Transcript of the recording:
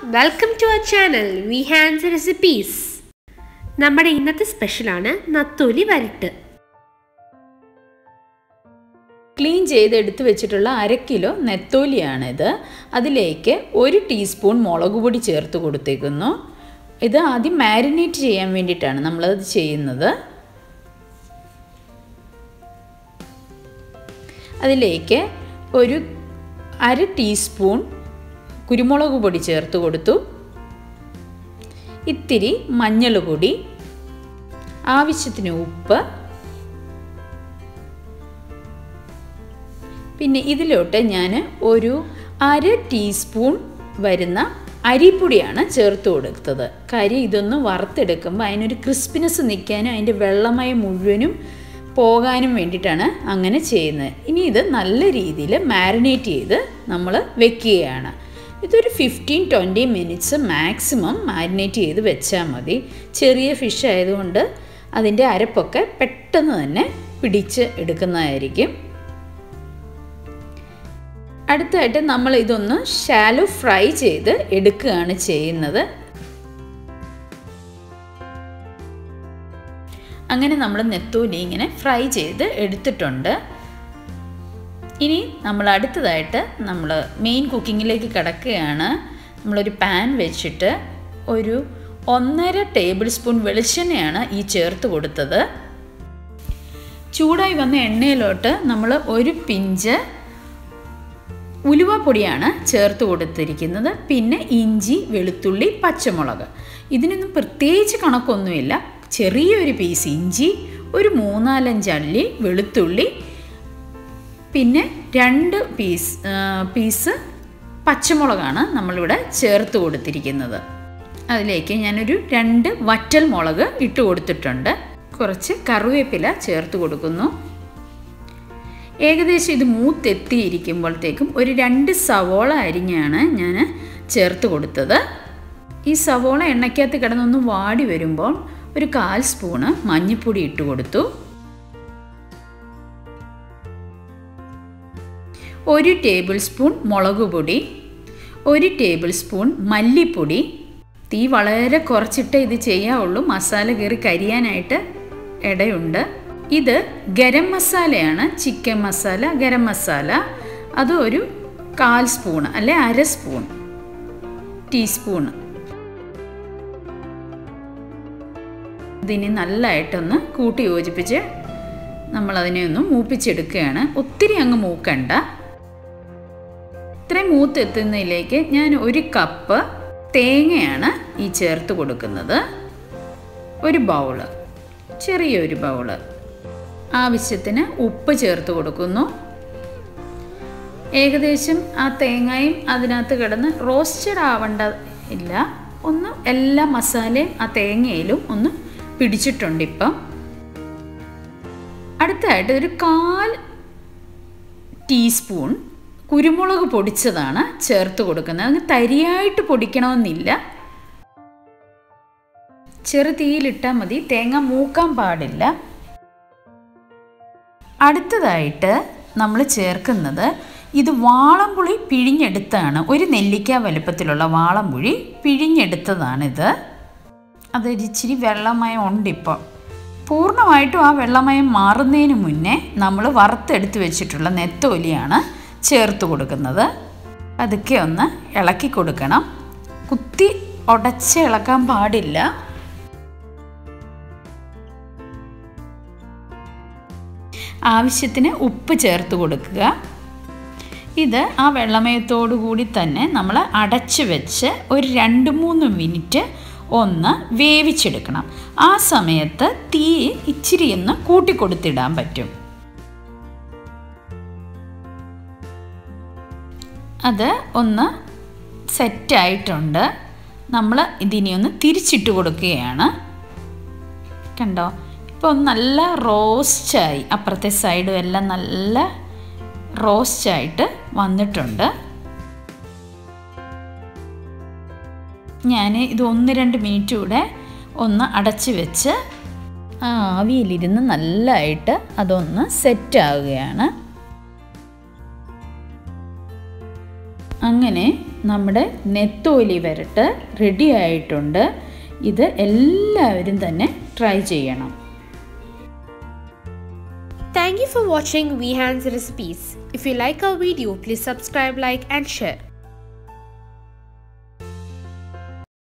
Welcome to our channel V hands recipes നമ്മുടെ ഇന്നത്തെ സ്പെഷ്യലാണ് നത്തോലി വരട്ട് ക്ലീൻ ചെയ്ത് എടുത്തു വെച്ചിട്ടുള്ള അര കിലോ നെത്തോലിയാണിത് അതിലേക്ക് ഒരു ടീസ്പൂൺ മുളക് പൊടി ചേർത്ത് കൊടുത്തേക്കുന്നു ഇത് ആദ്യം മാരിനേറ്റ് ചെയ്യാൻ വേണ്ടിയിട്ടാണ് നമ്മളത് ചെയ്യുന്നത് അതിലേക്ക് ഒരു അര ടീസ്പൂൺ കുരുമുളക് പൊടി ചേർത്ത് കൊടുത്തു ഇത്തിരി മഞ്ഞൾ പൊടി ആവശ്യത്തിന് ഉപ്പ് പിന്നെ ഇതിലോട്ട് ഞാൻ ഒരു അര ടീസ്പൂൺ വരുന്ന അരിപ്പൊടിയാണ് ചേർത്ത് കൊടുത്തത് കാര്യം ഇതൊന്ന് വറുത്തെടുക്കുമ്പോൾ അതിനൊരു ക്രിസ്പിനെസ് നിൽക്കാനും അതിൻ്റെ വെള്ളമയം മുഴുവനും പോകാനും വേണ്ടിയിട്ടാണ് അങ്ങനെ ചെയ്യുന്നത് ഇനി ഇത് നല്ല രീതിയിൽ മാരിനേറ്റ് ചെയ്ത് നമ്മൾ വെക്കുകയാണ് ഇതൊരു fifteen twenty minutes maximum marinate ചെയ്ത് വെച്ചാൽ മതി ചെറിയ ഫിഷ് ആയതുകൊണ്ട് അതിൻ്റെ അരപ്പൊക്കെ പെട്ടെന്ന് തന്നെ പിടിച്ച് എടുക്കുന്നതായിരിക്കും അടുത്തായിട്ട് നമ്മൾ ഇതൊന്ന് ഷാലോ ഫ്രൈ ചെയ്ത് എടുക്കുകയാണ് ചെയ്യുന്നത് അങ്ങനെ നമ്മൾ നെത്തോലി ഇങ്ങനെ ഫ്രൈ ചെയ്ത് എടുത്തിട്ടുണ്ട് ഇനി നമ്മൾ അടുത്തതായിട്ട് നമ്മൾ മെയിൻ കുക്കിങ്ങിലേക്ക് കിടക്കുകയാണ് നമ്മളൊരു പാൻ വെച്ചിട്ട് ഒരു ഒന്നര ടേബിൾ സ്പൂൺ വെളിച്ചെണ്ണയാണ് ഈ ചേർത്ത് കൊടുത്തത് ചൂടായി വന്ന എണ്ണയിലോട്ട് നമ്മൾ ഒരു പിഞ്ച് ഉലുവപ്പൊടിയാണ് ചേർത്ത് കൊടുത്തിരിക്കുന്നത് പിന്നെ ഇഞ്ചി വെളുത്തുള്ളി പച്ചമുളക് ഇതിനൊന്നും പ്രത്യേകിച്ച് കണക്കൊന്നുമില്ല ചെറിയൊരു പീസ് ഇഞ്ചി ഒരു മൂന്നാലഞ്ച് അല്ലി വെളുത്തുള്ളി പിന്നെ രണ്ട് പീസ് പീസ് പച്ചമുളകാണ് നമ്മളിവിടെ ചേർത്ത് കൊടുത്തിരിക്കുന്നത് അതിലേക്ക് ഞാനൊരു രണ്ട് വറ്റൽ മുളക് ഇട്ട് കൊടുത്തിട്ടുണ്ട് കുറച്ച് കറിവേപ്പില ചേർത്ത് കൊടുക്കുന്നു ഏകദേശം ഇത് മൂത്തെത്തിയിരിക്കുമ്പോഴത്തേക്കും ഒരു രണ്ട് സവോള അരിഞ്ഞാണ് ഞാൻ ചേർത്ത് കൊടുത്തത് ഈ സവോള എണ്ണയ്ക്കകത്ത് കിടന്നൊന്ന് വാടി വരുമ്പോൾ ഒരു കാൽ സ്പൂണ് മഞ്ഞൾപ്പൊടി ഇട്ട് കൊടുത്തു ഒരു ടേബിൾ സ്പൂൺ മുളക് പൊടി ഒരു ടേബിൾ സ്പൂൺ മല്ലിപ്പൊടി തീ വളരെ കുറച്ചിട്ടേ ഇത് ചെയ്യാവുള്ളൂ മസാല കയറി കരിയാനായിട്ട് ഇടയുണ്ട് ഇത് ഗരം മസാലയാണ് ചിക്കൻ മസാല ഗരം മസാല അത് ഒരു കാൽ സ്പൂൺ അല്ലെ അര സ്പൂൺ ടീസ്പൂണ് ഇതിനെ നല്ലതായിട്ടൊന്ന് കൂട്ടി യോജിപ്പിച്ച് നമ്മളതിനെ ഒന്ന് മൂപ്പിച്ചെടുക്കുകയാണ് ഒത്തിരി അങ്ങ് മൂക്കണ്ട ഇത്രയും മൂത്തെത്തുന്നതിലേക്ക് ഞാൻ ഒരു കപ്പ് തേങ്ങയാണ് ഈ ചേർത്ത് കൊടുക്കുന്നത് ഒരു ബൗള് ചെറിയൊരു ബൗള് ആവശ്യത്തിന് ഉപ്പ് ചേർത്ത് കൊടുക്കുന്നു ഏകദേശം ആ തേങ്ങയും അതിനകത്ത് കിടന്ന് റോസ്റ്റഡ് ആവേണ്ട ഇല്ല ഒന്ന് എല്ലാ മസാലയും ആ തേങ്ങയിലും ഒന്ന് പിടിച്ചിട്ടുണ്ട് ഇപ്പം അടുത്തായിട്ട് ഒരു കാൽ ടീസ്പൂൺ കുരുമുളക് പൊടിച്ചതാണ് ചേർത്ത് കൊടുക്കുന്നത് അങ്ങ് തരിയായിട്ട് പൊടിക്കണമെന്നില്ല ചെറു തീയിലിട്ടാൽ മതി തേങ്ങ മൂക്കാൻ പാടില്ല അടുത്തതായിട്ട് നമ്മൾ ചേർക്കുന്നത് ഇത് വാളംപുളി പിഴിഞ്ഞെടുത്താണ് ഒരു നെല്ലിക്ക വലുപ്പത്തിലുള്ള വാളംപുളി പിഴിഞ്ഞെടുത്തതാണിത് അതൊരിച്ചിരി വെള്ളമയം ഉണ്ടിപ്പോൾ പൂർണ്ണമായിട്ടും ആ വെള്ളമയം മാറുന്നതിന് മുന്നേ നമ്മൾ വറുത്തെടുത്ത് വെച്ചിട്ടുള്ള നെത്തോലിയാണ് ചേർത്ത് കൊടുക്കുന്നത് അതൊക്കെ ഒന്ന് ഇളക്കി കൊടുക്കണം കുത്തി ഉടച്ച് ഇളക്കാൻ പാടില്ല ആവശ്യത്തിന് ഉപ്പ് ചേർത്ത് കൊടുക്കുക ഇത് ആ വെള്ളമയത്തോടു കൂടി തന്നെ നമ്മൾ അടച്ച് വെച്ച് ഒരു രണ്ട് മൂന്ന് മിനിറ്റ് ഒന്ന് വേവിച്ചെടുക്കണം ആ സമയത്ത് തീ ഇച്ചിരി ഒന്ന് കൂട്ടിക്കൊടുത്തിടാൻ പറ്റും അത് ഒന്ന് സെറ്റായിട്ടുണ്ട് നമ്മൾ ഇതിനെ ഒന്ന് തിരിച്ചിട്ട് കൊടുക്കുകയാണ് കണ്ടോ ഇപ്പോൾ നല്ല റോസ്റ്റായി അപ്പുറത്തെ സൈഡും എല്ലാം നല്ല റോസ്റ്റായിട്ട് വന്നിട്ടുണ്ട് ഞാൻ ഇത് ഒന്ന് രണ്ട് മിനിറ്റ് കൂടെ ഒന്ന് അടച്ച് വെച്ച് ആ ആവിയിലിരുന്ന് നല്ലതായിട്ട് അതൊന്ന് സെറ്റാവുകയാണ് അങ്ങനെ നമ്മുടെ നെത്തോലി വരട്ട് റെഡി ആയിട്ടുണ്ട് ഇത് എല്ലാവരും തന്നെ ട്രൈ ചെയ്യണം Thank you for watching Vihan's recipes. If you like our video, please subscribe, like and share.